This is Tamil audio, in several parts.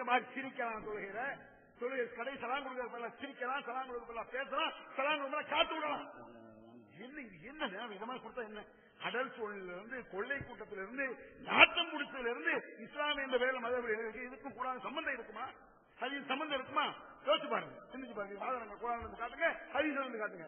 மாதிரி சிரிக்கலாம் தொழுகிற தொழுகை கடை சலாம் கொடுக்கறதுல சிரிக்கலாம் சலாம் கொடுக்கறதுல பேசலாம் சலாம் கொடுக்கறதுல காத்து விடலாம் என்ன இது என்ன நேரம் இந்த மாதிரி கொடுத்தா என்ன அடல் சூழலில் இருந்து கொள்ளை கூட்டத்தில இருந்து நாட்டம் முடிச்சதுல இருந்து இஸ்லாம் என்ற வேலை மதபடி இருக்கு இதுக்கும் கூட சம்பந்தம் இருக்குமா அது சம்பந்தம் இருக்குமா யோசிச்சு பாருங்க சிந்திச்சு பாருங்க ஆதாரங்கள் குரான் இருந்து காட்டுங்க ஹதீஸ் இருந்து காட்டுங்க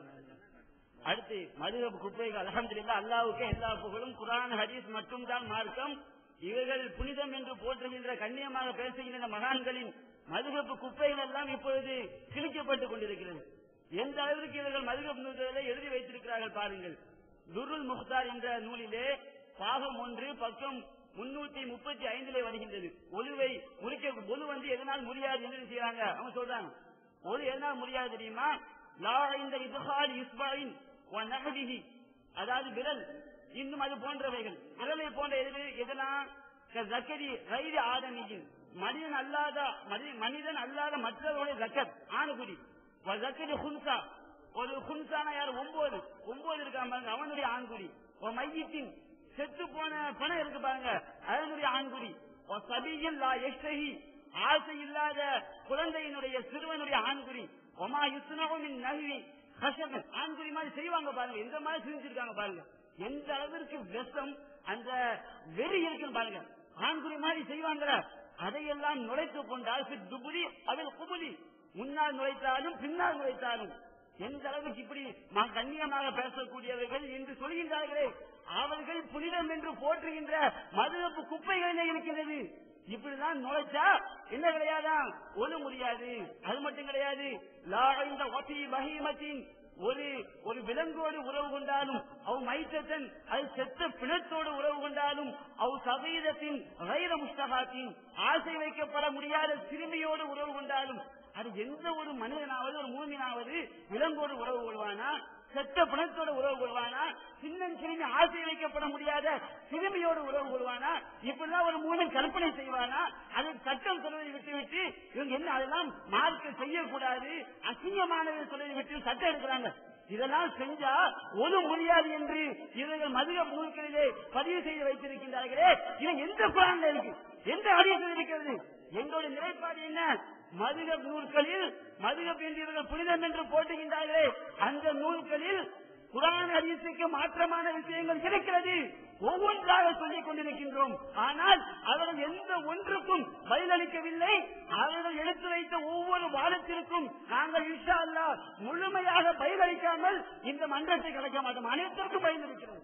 அடுத்து மதுகப் குப்பைகள் அலமதுல்லா அல்லாவுக்கு எல்லா புகழும் குரான் ஹதீஸ் மட்டும் தான் மார்க்கம் இவைகள் புனிதம் என்று போற்றுகின்ற கண்ணியமாக பேசுகின்ற மகான்களின் மதுகப்பு குப்பைகள் எல்லாம் இப்பொழுது கிழிக்கப்பட்டுக் கொண்டிருக்கிறது எந்த அளவிற்கு இவர்கள் மதுகப் நூல்களிலே எழுதி வைத்திருக்கிறார்கள் பாருங்கள் துருல் முக்தார் என்ற நூலிலே பாகம் ஒன்று பக்கம் முன்னூத்தி முப்பத்தி ஐந்திலே வருகின்றது ஒலுவை முறிக்க ஒலு வந்து எதனால் முடியாது என்று செய்யறாங்க அவங்க சொல்றாங்க ஒலு எதனால் முடியாது தெரியுமா லா இந்த இதுகால் இஸ்பாயின் நகதிகி அதாவது விரல் இன்னும் அது போன்றவைகள் விரலை போன்ற எது எதெல்லாம் ஜக்கரி ரைது ஆதமியின் மனிதன் அல்லாத மனி- மனிதன் அல்லாத மற்றவர்களுடைய ஜக்கத் ஆணுகுடி ஜக்கரி ஹுன்சா ஒரு ஹுன்சானா யார் ஒன்பது ஒன்பது இருக்காம பாருங்க அவனுடைய ஆண்குடி ஒரு மையத்தின் செத்து போன பணம் இருக்கு பாருங்க அதனுடைய ஆண்குடி ஒரு சபியில் லா எஷ்டகி ஆசை இல்லாத குழந்தையினுடைய சிறுவனுடைய ஆண்குறி ஒமா யுத்னவும் நகவி கஷம் ஆண்குறி மாதிரி செய்வாங்க பாருங்க எந்த மாதிரி செஞ்சிருக்காங்க பாருங்க எந்த அளவிற்கு விஷம் அந்த வெறி இருக்குன்னு பாருங்க ஆண்குறி மாதிரி செய்வாங்க அதையெல்லாம் நுழைத்துக் கொண்டால் பின் துபுலி அதில் குபுலி முன்னால் நுழைத்தாலும் பின்னால் நுழைத்தாலும் எந்த அளவுக்கு இப்படி ம- கண்ணியமாக பேசக்கூடியவர்கள் என்று சொல்கின்றார்களே அவர்கள் புனிதம் என்று போற்றுகின்ற மதுரப்பு குப்பைகளிலே இருக்கிறது இப்படிதான் நுழைச்சா என்ன கிடையாதா ஒண்ணு முடியாது அது மட்டும் கிடையாது லா இந்த வசி பஹீமத்தின் ஒரு ஒரு விலங்கோடு உறவு கொண்டாலும் அவ் மைத்தன் அது செத்த பிணத்தோடு உறவு கொண்டாலும் அவ் சதீதத்தின் வைர முஸ்தகாத்தின் ஆசை வைக்கப்பட முடியாத சிறுமியோடு உறவு கொண்டாலும் அது எந்த ஒரு மனிதனாவது ஒரு மூமினாவது விலங்கோடு உறவு கொள்வானா செத்த பிணத்தோடு உறவு கொள்வானா சின்னம் சிறுமி ஆசை வைக்கப்பட முடியாத சிறுமியோடு உறவு கொள்வானா இப்படிதான் ஒரு மூமின் கற்பனை செய்வானா அது சட்டம் சொல்வதை விட்டு விட்டு இவங்க என்ன அதெல்லாம் மார்க்க செய்யக்கூடாது அசிங்கமானதை சொல்வதை விட்டு சட்டம் எடுக்கிறாங்க இதெல்லாம் செஞ்சா ஒரு முடியாது என்று இவர்கள் மதுக நூல்களிலே பதிவு செய்து வைத்திருக்கின்றார்களே இவன் எந்த குரான்ல இருக்கு எந்த அடியத்தில் இருக்கிறது எங்களுடைய நிலைப்பாடு என்ன மதுக நூல்களில் மதுகப் என்று இவர்கள் புனிதம் என்று போட்டுகின்றார்களே அந்த நூல்களில் குரான் ஹதீஸுக்கு மாற்றமான விஷயங்கள் இருக்கிறது ஒவ்வொன்றாக சொல்லிக் கொண்டிருக்கின்றோம் ஆனால் அவர்கள் எந்த ஒன்றுக்கும் பதிலளிக்கவில்லை அவர்கள் எடுத்து வைத்த ஒவ்வொரு வாதத்திற்கும் நாங்கள் இன்ஷா அல்லாஹ் முழுமையாக பதிலளிக்காமல் இந்த மன்றத்தை கிடைக்க மாட்டோம் அனைத்திற்கும் பதிலளிக்கிறோம்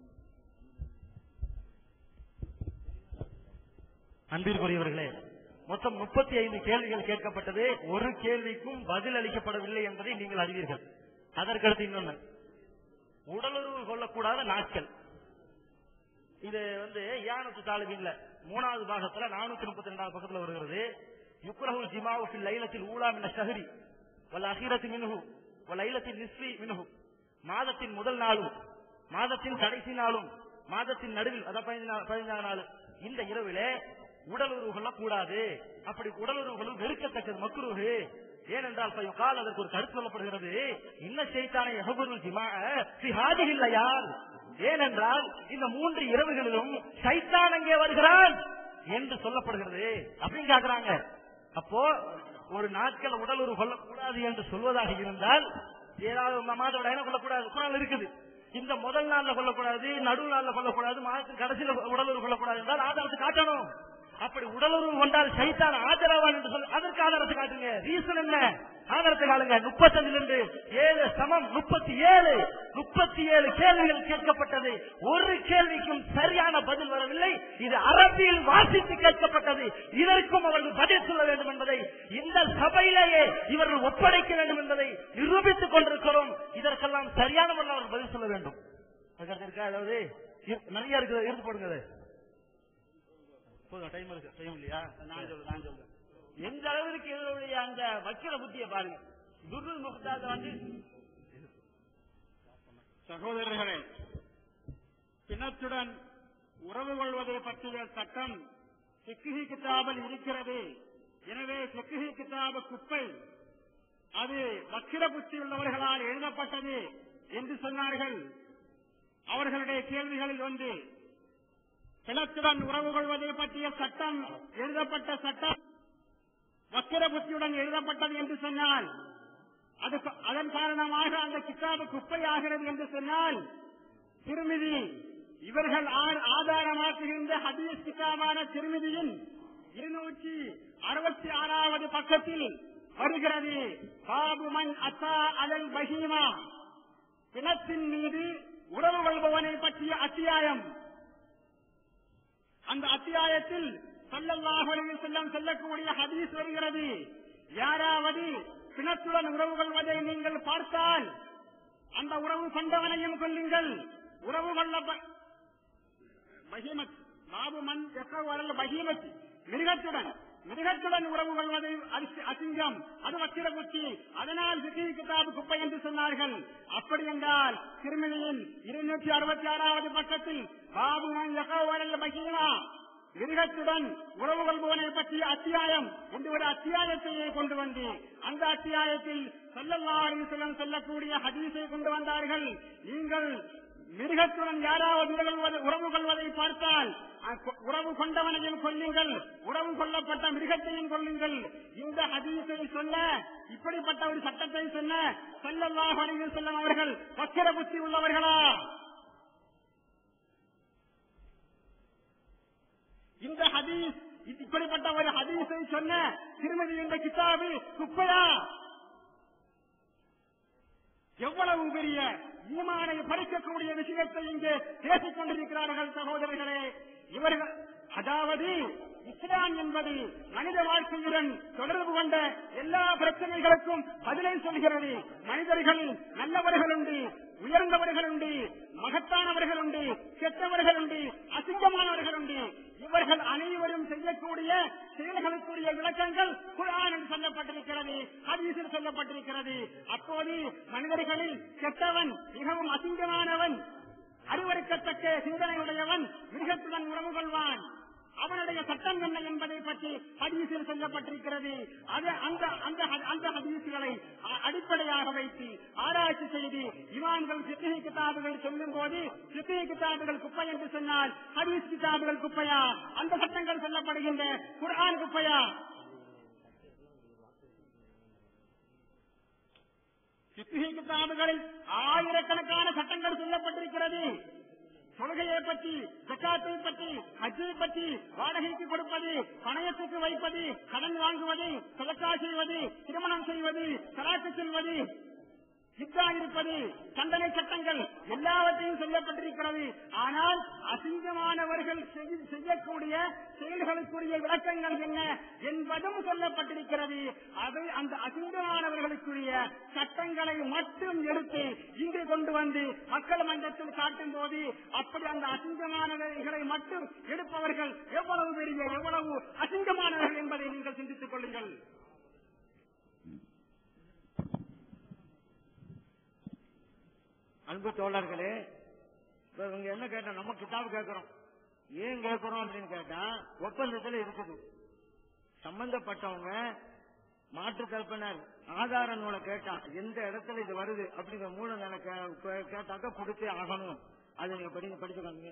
அன்பிற்குரியவர்களே மொத்தம் முப்பத்தி ஐந்து கேள்விகள் கேட்கப்பட்டது ஒரு கேள்விக்கும் பதில் அளிக்கப்படவில்லை என்பதை நீங்கள் அறிவீர்கள் அதற்கடுத்து இன்னொன்னு உடலுறவு கொள்ளக்கூடாத நாட்கள் இது வந்து யானத்து தாலிபின்ல மூணாவது பாகத்துல நானூத்தி முப்பத்தி ரெண்டாவது பக்கத்துல வருகிறது யுக்ரஹுல் ஜிமாவு ஃபில் லைலத்தில் ஊலா மின ஷஹரி வல் அஹீரத்தி மின்ஹு வல் லைலத்தின் நிஸ்ஃபி மின்ஹு மாதத்தின் முதல் நாளும் மாதத்தின் கடைசி நாளும் மாதத்தின் நடுவில் அதான் பதினைந்து நாள் பதினைஞ்சாம் நாள் இந்த இரவிலே உடலுறவு கொள்ளக்கூடாது அப்படி உடலுறவு கொள்வது வெறுக்கத்தக்கது மக்குருவு ஏனென்றால் கால் அதற்கு ஒரு கருத்து சொல்லப்படுகிறது இன்ன செய்தானே எஹபுருல் ஜிமா இல்லையால் ஏனென்றால் இந்த மூன்று இரவுகளிலும் சைத்தான் அங்கே வருகிறான் என்று சொல்லப்படுகிறது அப்படின்னு கேக்குறாங்க அப்போ ஒரு நாட்கள் உடலுறவு கொள்ளக்கூடாது என்று சொல்வதாக இருந்தால் ஏதாவது மாதவிடாயின கொள்ளக்கூடாது குரான் இருக்குது இந்த முதல் நாள்ல கொள்ளக்கூடாது நடு நாள்ல கொள்ளக்கூடாது மாதத்தின் கடைசியில உடலுறவு கொள்ளக்கூடாது என்றால் ஆதாரத்தை காட்டணும் அப்படி உடலுறவு கொண்டால் சைத்தான் ஆதரவான் என்று சொல்ல அதற்கு ஆதாரத்தை காட்டுங்க ரீசன் என்ன ஆதாரத்தை காணுங்க முப்பத்தஞ்சுல இருந்து ஏழு சமம் முப்பத்தி ஏழு முப்பத்தி ஏழு கேள்விகள் கேட்கப்பட்டது ஒரு கேள்விக்கும் சரியான பதில் வரவில்லை இது அரபியில் வாசித்து கேட்கப்பட்டது இதற்கும் அவர்கள் பதில் சொல்ல வேண்டும் என்பதை இந்த சபையிலேயே இவர்கள் ஒப்படைக்க வேண்டும் என்பதை நிரூபித்துக் கொண்டிருக்கிறோம் இதற்கெல்லாம் சரியான முறையில் அவர்கள் பதில் சொல்ல வேண்டும் அதுக்கடுத்து இருக்கா அதாவது இரு- நிறைய இருக்குது இருந்து போடுங்க அது. போதும் டைம் இருக்கு டைம் இல்லையா நான் சொல்றேன் நான் சொல்றேன் எந்த அளவிற்கு இவருடைய அந்த வக்கீல புத்தியை பாருங்க துருல் முக்தாத வந்து சகோதரர்களே பிணத்துடன் உறவு கொள்வதை பற்றிய சட்டம் சிக்குஹி கிதாபில் இருக்கிறது எனவே சிக்குஹி கிதாபு குப்பை அது வக்கிர புத்தி உள்ளவர்களால் எழுதப்பட்டது என்று சொன்னார்கள் அவர்களுடைய கேள்விகளில் ஒன்று பிணத்துடன் உறவு கொள்வதை பற்றிய சட்டம் எழுதப்பட்ட சட்டம் வக்கிர புத்தியுடன் எழுதப்பட்டது என்று சொன்னால் அது அதன் காரணமாக அந்த கிதாபு குப்பையாகிறது என்று சொன்னால் திருமிதி இவர்கள் ஆ- ஆதாரமாக்குகின்ற ஹதீஸ் கிதாபான திருமிதியின் இருநூற்றி அறுபத்தி ஆறாவது பக்கத்தில் வருகிறது பாபு மன் அத்தா அலல் பஹீமா பிணத்தின் மீது உறவு கொள்பவனை பற்றிய அத்தியாயம் அந்த அத்தியாயத்தில் சல்லல்லாஹு அலைஹி வஸல்லம் சொல்லக்கூடிய ஹதீஸ் வருகிறது யாராவது பிணத்துடன் உறவு கொள்வதை நீங்கள் பார்த்தால் அந்த உறவு கொண்டவனையும் கொல்லுங்கள் உறவு கொள்ள பகிமத் பாபு மண் எக்கவரல் பகிமத் மிருகத்துடன் மிருகத்துடன் உறவு கொள்வது அரிசி- அசிங்கம் அது வக்கிர புத்தி அதனால் சித்தி கிதாபு குப்பை என்று சொன்னார்கள் அப்படி என்றால் திருமணியின் இருநூற்றி அறுபத்தி ஆறாவது பக்கத்தில் பாபு மண் எக்கவரல் பகிமா மிருகத்துடன் உறவு கொள்பவனை பற்றிய அத்தியாயம் என்று ஒரு அத்தியாயத்தையே கொண்டு வந்து அந்த அத்தியாயத்தில் ஸல்லல்லாஹு அலைஹி வஸல்லம் சொல்லக்கூடிய ஹதீஸை கொண்டு வந்தார்கள் நீங்கள் மிருகத்துடன் யாராவது உறவு கொள்வது- உறவு கொள்வதை பார்த்தால் அ- உறவு கொண்டவனையும் கொல்லுங்கள் உறவு கொள்ளப்பட்ட மிருகத்தையும் கொல்லுங்கள் இந்த ஹதீஸை சொன்ன இப்படிப்பட்ட ஒரு சட்டத்தை சொன்ன ஸல்லல்லாஹு அலைஹி வஸல்லம் அவர்கள் வக்கிர புத்தி உள்ளவர்களா இந்த ஹதீஸ் இப்படிப்பட்ட ஒரு ஹதீஸை சொன்ன திருமதி இந்த கிதாபு குப்பையா எவ்வளவு பெரிய ஈமானை பறிக்கக்கூடிய விஷயத்தை இங்கே பேசிக் கொண்டிருக்கிறார்கள் சகோதரர்களே இவர்கள் அதாவது இஸ்லாம் என்பது மனித வாழ்க்கையுடன் தொடர்பு கொண்ட எல்லா பிரச்சனைகளுக்கும் பதிலை சொல்கிறது மனிதர்கள் நல்லவர்கள் உண்டு உயர்ந்தவர்கள் உண்டு மகத்தானவர்கள் உண்டு கெட்டவர்கள் உண்டு அசிங்கமானவர்கள் உண்டு இவர்கள் அனைவரும் செய்யக்கூடிய செயல்களுக்குரிய விளக்கங்கள் குரானில் சொல்லப்பட்டிருக்கிறது ஹதீஸில் சொல்லப்பட்டிருக்கிறது அப்போது மனிதர்களில் கெட்டவன் மிகவும் அசிங்கமானவன் அறிவறுக்கத்தக்க சிந்தனையுடையவன் மிருகத்துடன் உறவு கொள்வான் அவனுடைய சட்டம் என்ன என்பதை பற்றி ஹதீஸில் சொல்லப்பட்டிருக்கிறது அது அந்த அந்த அந்த ஹதீசுகளை அ- அடிப்படையாக வைத்து ஆராய்ச்சி செய்து இமாம்கள் சித்திகை கிதாபுகள் சொல்லும் போது சித்திகை கிதாபுகள் குப்பை என்று சொன்னால் ஹதீஸ் கிதாபுகள் குப்பையா அந்த சட்டங்கள் சொல்லப்படுகின்ற குர்ஆன் குப்பையா சித்திகை கிதாபுகளில் ஆயிரக்கணக்கான சட்டங்கள் சொல்லப்பட்டிருக்கிறது தொழுகையை பற்றி ஜக்காத்தை பற்றி ஹஜ்ஜை பற்றி வாடகைக்கு கொடுப்பது பணயத்துக்கு வைப்பது கடன் வாங்குவது சதக்கா செய்வது திருமணம் செய்வது சலாக்கு செல்வது சித்தா இருப்பது தண்டனை சட்டங்கள் எல்லாவற்றையும் சொல்லப்பட்டிருக்கிறது ஆனால் அசிங்கமானவர்கள் செய்ய- செய்யக்கூடிய செயல்களுக்குரிய விளக்கங்கள் என்ன என்பதும் சொல்லப்பட்டிருக்கிறது அதை அந்த அசிங்கமானவர்களுக்குரிய சட்டங்களை மட்டும் எடுத்து இங்கு கொண்டு வந்து மக்கள் மன்றத்தில் காட்டும் போது அப்படி அந்த அசிங்கமானவர்களை மட்டும் எடுப்பவர்கள் எவ்வளவு பெரிய எவ்வளவு அசிங்கமானவர்கள் என்பதை நீங்கள் சிந்தித்துக் கொள்ளுங்கள் அன்பு தோழர்களே இப்ப இவங்க என்ன கேட்டோம் நம்ம கிதாபு கேட்கிறோம் ஏன் கேட்கிறோம் அப்படின்னு கேட்டா ஒப்பந்தத்துல இருக்குது சம்பந்தப்பட்டவங்க மாற்று கல்பனர் ஆதார நூலை கேட்டா எந்த இடத்துல இது வருது அப்படிங்கிற மூல நூலை கே- கே- கேட்டாக்க கொடுத்தே ஆகணும் அதை நீங்க படிங்க படிச்சுக்காங்க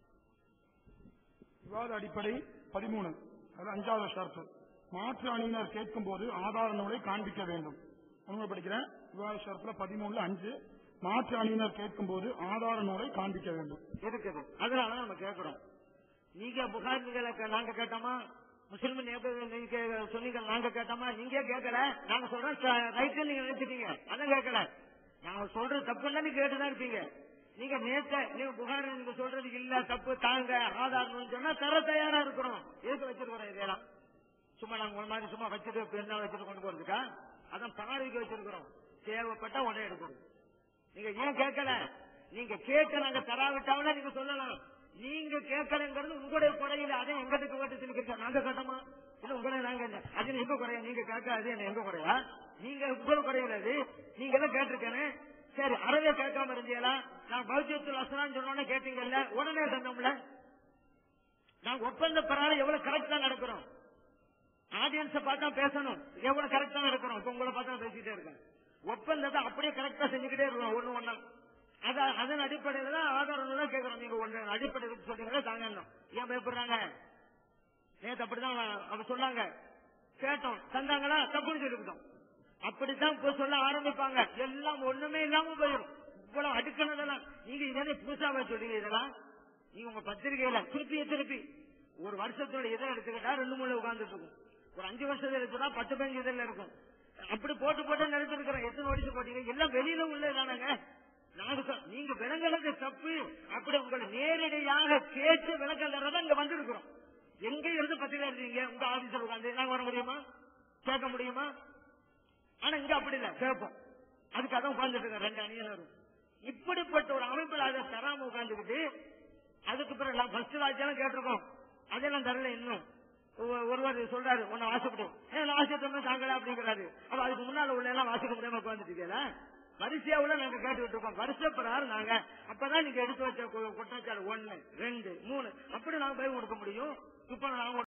விவாத அடிப்படை பதிமூணு அது அஞ்சாவது ஷர்த்து மாற்று அணியினர் கேட்கும் போது ஆதார நூலை காண்பிக்க வேண்டும் உண்மை படிக்கிறேன் விவாத ஷரத்துல பதிமூணுல அஞ்சு மாற்று அணியினர் கேட்கும் போது ஆதார நூலை காண்பிக்க வேண்டும் இருக்குது அதனால நம்ம கேட்கிறோம் நீங்க புகாரிகளை கே- நாங்க கேட்டோமா முஸ்லிம் நீங்க சொன்னீங்க நாங்க கேட்டோமா நீங்க கேட்கல நாங்க சொல்றோம் ரைட்டு நீங்க நினைச்சிட்டீங்க அதான் கேட்கல நாங்க சொல்றது தப்புன்னா நீங்க கேட்டுதான் இருப்பீங்க நீங்க நேத்த நீங்க புகாரி நீங்க சொல்றது இல்ல தப்பு தாங்க ஆதாரம் சொன்னா தர தயாரா இருக்கிறோம் எதுக்கு வச்சிருக்கிறோம் இதெல்லாம் சும்மா நாங்க ஒரு மாதிரி சும்மா வச்சுட்டு பெருநாள் வச்சுட்டு கொண்டு போறதுக்கா அதான் பார்வைக்கு வச்சிருக்கிறோம் தேவைப்பட்டா உடனே எடுக்கணும் நீங்க ஏன் கேட்கல நீங்க கேட்க நாங்க தராவிட்டாவில நீங்க சொல்லலாம் நீங்க கேட்கலங்கிறது உங்களுடைய குறையில அதே எங்களுக்கு ஓட்டு திணிக்கிறீங்க நாங்க கேட்டோமா இல்ல உங்களை நாங்க என்ன அது எங்க குறையா நீங்க கேட்க அது என்ன எங்க குறையா நீங்க உங்களை குறையில அது நீங்க எல்லாம் கேட்டிருக்கேன்னு சரி அறவே கேட்காம இருந்தீங்களா நான் பௌத்தியத்தில் அசனான்னு சொன்னோன்னே கேட்டீங்கல்ல உடனே சொன்னோம்ல நாங்க ஒப்பந்த பிரகாரம் எவ்வளவு கரெக்டா நடக்கிறோம் ஆடியன்ஸ பார்த்தா பேசணும் எவ்வளவு கரெக்டா நடக்கிறோம் இப்ப உங்களை பார்த்தா பேசிட்டே இருக்கேன் ஒப்பந்தத்தை அப்படியே கரெக்டா செஞ்சுக்கிட்டே இருக்கணும் ஒண்ணு ஒண்ணா அத அதன் அடிப்படையில தான் ஆதாரம் தான் கேட்கறோம் நீங்க ஒன்று அடிப்படையில் சொன்னீங்களே தாங்க ஏன் பயப்படுறாங்க நேத்து அப்படிதான் அவங்க சொன்னாங்க கேட்டோம் தந்தாங்களா தப்புன்னு சொல்லிவிட்டோம் அப்படித்தான் இப்ப சொல்ல ஆரம்பிப்பாங்க எல்லாம் ஒண்ணுமே இல்லாம போயிடும் இவ்வளவு அடுக்கணதெல்லாம் நீங்க இதே புதுசாவே சொல்றீங்க இதெல்லாம் நீங்க உங்க பத்திரிகையில திருப்பி திருப்பி ஒரு வருஷத்தோட இதை எடுத்துக்கிட்டா ரெண்டு மூணு உட்கார்ந்துட்டு இருக்கும் ஒரு அஞ்சு வருஷத்துல எடுத்துட்டா பத்து பதினஞ்சு இதில் இருக்கும் அப்படி போட்டு போட்டு நினைச்சிருக்கிறோம் எத்தனை வருஷம் போட்டீங்க எல்லாம் வெளியில உள்ளதானங்க நாங்க சொ- நீங்க விளங்குறது தப்பு அப்படி உங்களை நேரடியாக கேட்டு விளக்கம் தர்றதா இங்க வந்திருக்கிறோம் எங்க இருந்து பத்திரிகை எழுதுறீங்க உங்க ஆபீஸ்ல உட்காந்து நாங்க வர முடியுமா கேட்க முடியுமா ஆனா இங்க அப்படி இல்ல கேட்போம் அதுக்காக தான் உட்கார்ந்துட்டு இருக்கேன் ரெண்டு அணியினரும் இப்படிப்பட்ட ஒரு அமைப்பில் அதை தராம உட்கார்ந்துக்கிட்டு அதுக்கு பிறகு ஃபர்ஸ்ட் ராஜ்யம் கேட்டிருக்கோம் அதெல்லாம் தரல இன்னும் ஒ- ஒருவர் சொல்றாரு உன்னை வாசிக்கட்டும் ஏன் வாசிட்டோம்னா தாங்களா அப்படிங்கிறாரு அப்ப அதுக்கு முன்னால உள்ள எல்லாம் வாசிக்க முடியாம உட்கார்ந்துட்டு இருக்கீங்களா வரிசையா உள்ள நாங்க கேட்டுக்கிட்டு இருக்கோம் வருஷ பிரகாரம் நாங்க அப்பதான் நீங்க எடுத்து வச்ச கு- குற்றச்சாட்டு ஒண்ணு ரெண்டு மூணு அப்படி நாங்க போய் கொடுக்க முடியும் இப்ப நாங்க